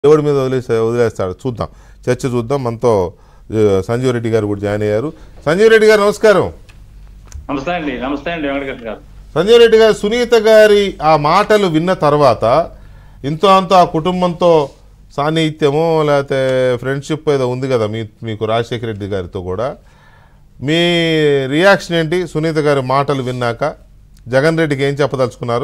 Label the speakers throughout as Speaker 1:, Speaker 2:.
Speaker 1: దేవుడి మీద వదిలేసే వదిలేస్తాడు చూద్దాం చర్చ చూద్దాం మనతో ఆ, సంజీవ్ రెడ్డి గారు కూడా జాయిన్ అయ్యారు సంజీవ్ రెడ్డి గారు నమస్కారం
Speaker 2: నమస్తే అండి నమస్తే అండి వెంకటకృష్ణ గారు
Speaker 1: సంజయ్ రెడ్డి గారు సునీత గారి ఆ మాటలు విన్న తర్వాత ఇంతో అంతో ఆ కుటుంబంతో సాన్నిహిత్యమో లేకపోతే ఫ్రెండ్షిప్ ఏదో ఉంది కదా మీ మీకు రాజశేఖర రెడ్డి గారితో కూడా మీ రియాక్షన్ ఏంటి సునీత గారి మాటలు విన్నాక జగన్ రెడ్డికి ఏం చెప్పదలుచుకున్నారు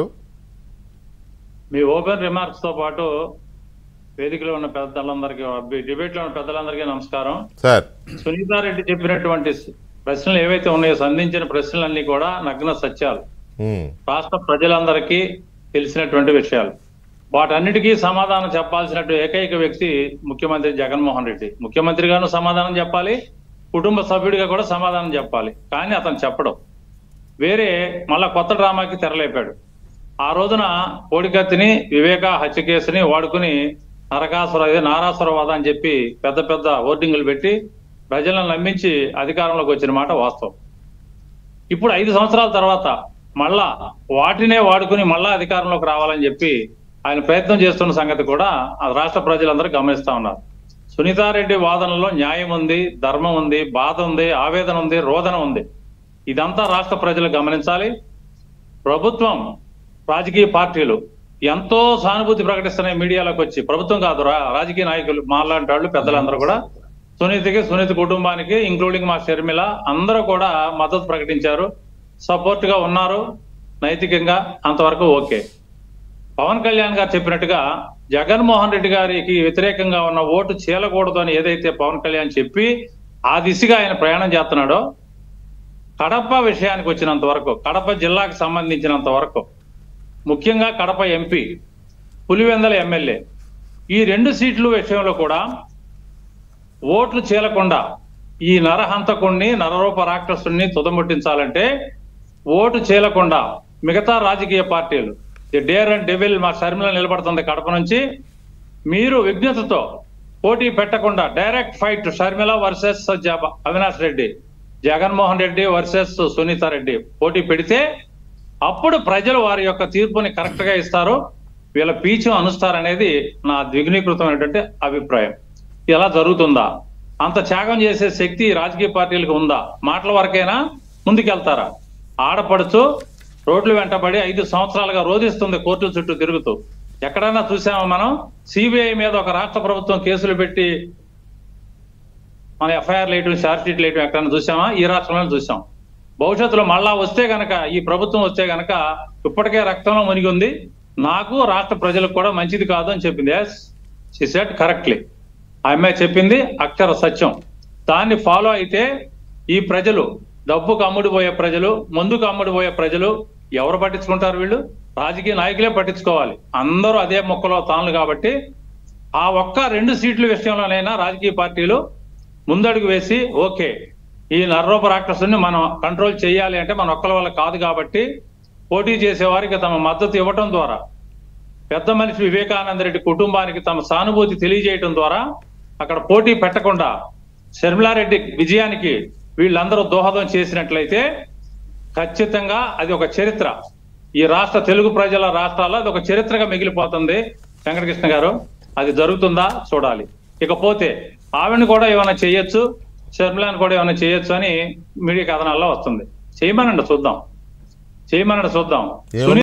Speaker 2: మీ ఓపెన్ రిమార్క్స్ తో పాటు వేదికలో ఉన్న పెద్దలందరికీ డిబేట్ లో ఉన్న పెద్దలందరికీ నమస్కారం
Speaker 1: సార్
Speaker 2: సునీతారెడ్డి చెప్పినటువంటి ప్రశ్నలు ఏవైతే ఉన్నాయో సంధించిన ప్రశ్నలన్నీ కూడా నగ్న సత్యాలు
Speaker 1: ఉమ్,
Speaker 2: రాష్ట్ర ప్రజలందరికీ తెలిసినటువంటి విషయాలు వాటన్నిటికీ సమాధానం చెప్పాల్సినట్టు ఏకైక వ్యక్తి ముఖ్యమంత్రి జగన్మోహన్ రెడ్డి ముఖ్యమంత్రిగాను సమాధానం చెప్పాలి కుటుంబ సభ్యుడిగా కూడా సమాధానం చెప్పాలి కానీ అతను చెప్పడం వేరే మళ్ళా కొత్త డ్రామాకి తెరలేపాడు ఆ రోజున కోడికత్తిని వివేక హత్య కేసుని వాడుకుని నరకాసుర ఇది నారాసురవాద అని చెప్పి పెద్ద పెద్ద హోర్డింగులు పెట్టి ప్రజలను నమ్మించి అధికారంలోకి వచ్చిన మాట వాస్తవం ఇప్పుడు ఐదు సంవత్సరాల తర్వాత మళ్ళా వాటినే వాడుకుని మళ్ళా అధికారంలోకి రావాలని చెప్పి ఆయన ప్రయత్నం చేస్తున్న సంగతి కూడా ఆ రాష్ట్ర ప్రజలందరూ గమనిస్తా ఉన్నారు సునీతారెడ్డి వాదనలో న్యాయం ఉంది ధర్మం ఉంది బాధ ఉంది ఆవేదన ఉంది రోదన ఉంది ఇదంతా రాష్ట్ర ప్రజలు గమనించాలి ప్రభుత్వం రాజకీయ పార్టీలు ఎంతో సానుభూతి ప్రకటిస్తున్నాయి మీడియాలోకి వచ్చి ప్రభుత్వం కాదు రా- రాజకీయ నాయకులు మాలాంటి వాళ్ళు పెద్దలందరూ కూడా సునీతకి సునీత కుటుంబానికి ఇంక్లూడింగ్ మా షర్మిల అందరూ కూడా మద్దతు ప్రకటించారు సపోర్ట్ గా ఉన్నారు నైతికంగా అంతవరకు ఓకే పవన్ కళ్యాణ్ గారు చెప్పినట్టుగా జగన్మోహన్ రెడ్డి గారికి వ్యతిరేకంగా ఉన్న ఓటు చీలకూడదు అని ఏదైతే పవన్ కళ్యాణ్ చెప్పి ఆ దిశగా ఆయన ప్రయాణం చేస్తున్నాడో కడప విషయానికి వచ్చినంత వరకు కడప జిల్లాకు సంబంధించినంత వరకు ముఖ్యంగా కడప ఎంపీ పులివెందల ఎమ్మెల్యే ఈ రెండు సీట్ల విషయంలో కూడా ఓట్లు చీలకుండా ఈ నరహంతకుణ్ణి నరరూప రాక్షసుని తుదముట్టించాలంటే ఓటు చీలకుండా మిగతా రాజకీయ పార్టీలు ది డేర్ అండ్ డెవిల్ మా షర్మిల నిలబడుతుంది కడప నుంచి మీరు విజ్ఞతతో పోటీ పెట్టకుండా direct fight Sharmila versus Avinash Reddy Jaganmohan Reddy versus Sunitha Reddy పోటీ పెడితే అప్పుడు ప్రజలు వారి యొక్క తీర్పుని కరెక్ట్ గా ఇస్తారు వీళ్ళ పీచు అనుస్తారనేది నా ద్విగుణీకృతమైనటువంటి అభిప్రాయం ఇలా జరుగుతుందా అంత త్యాగం చేసే శక్తి రాజకీయ పార్టీలకు ఉందా మాటల వరకైనా ముందుకెళ్తారా ఆడపడుచు రోడ్లు వెంటబడి ఐదు సంవత్సరాలుగా రోధిస్తుంది కోర్టుల చుట్టూ తిరుగుతూ ఎక్కడైనా చూసామా మనం సిబిఐ మీద ఒక రాష్ట్ర ప్రభుత్వం కేసులు పెట్టి మన ఎఫ్ఐఆర్ లేయటం షార్ట్ షీట్ లేయటం ఎక్కడైనా చూసామా ఈ రాష్ట్రంలో చూసాం భవిష్యత్తులో మళ్ళా వస్తే గనక ఈ ప్రభుత్వం వస్తే గనక ఇప్పటికే రక్తంలో మునిగి ఉంది నాకు రాష్ట్ర ప్రజలకు కూడా మంచిది కాదు అని చెప్పింది ఎస్ షీ సెట్ కరెక్ట్లీ ఆ అమ్మాయి చెప్పింది అక్షర సత్యం దాన్ని ఫాలో అయితే ఈ ప్రజలు డబ్బుకు అమ్ముడుపోయే ప్రజలు ముందుకు అమ్ముడుపోయే ప్రజలు ఎవరు పట్టించుకుంటారు వీళ్ళు రాజకీయ నాయకులే పట్టించుకోవాలి అందరూ అదే మొక్కలో తాను కాబట్టి ఆ ఒక్క రెండు సీట్ల విషయంలోనైనా రాజకీయ పార్టీలు ముందడుగు వేసి ఓకే ఈ నర్రూప రాక్షసుని మనం కంట్రోల్ చేయాలి అంటే మన ఒక్కల వల్ల కాదు కాబట్టి పోటీ చేసే వారికి తమ మద్దతు ఇవ్వటం ద్వారా పెద్ద మనిషి వివేకానంద రెడ్డి కుటుంబానికి తమ సానుభూతి తెలియజేయటం ద్వారా అక్కడ పోటీ పెట్టకుండా శర్మిలారెడ్డి విజయానికి వీళ్ళందరూ దోహదం చేసినట్లయితే ఖచ్చితంగా అది ఒక చరిత్ర ఈ రాష్ట్ర తెలుగు ప్రజల రాష్ట్రాల్లో అది ఒక చరిత్రగా మిగిలిపోతుంది వెంకటకృష్ణ గారు అది జరుగుతుందా చూడాలి ఇకపోతే ఆవిడని కూడా ఏమైనా చేయొచ్చు షర్మిలాని కూడా ఏమైనా చేయొచ్చు అని మీడియా కథనాల్లో వస్తుంది చేయమనండి చూద్దాం చేయమనండి చూద్దాం
Speaker 1: ఏమన్నా-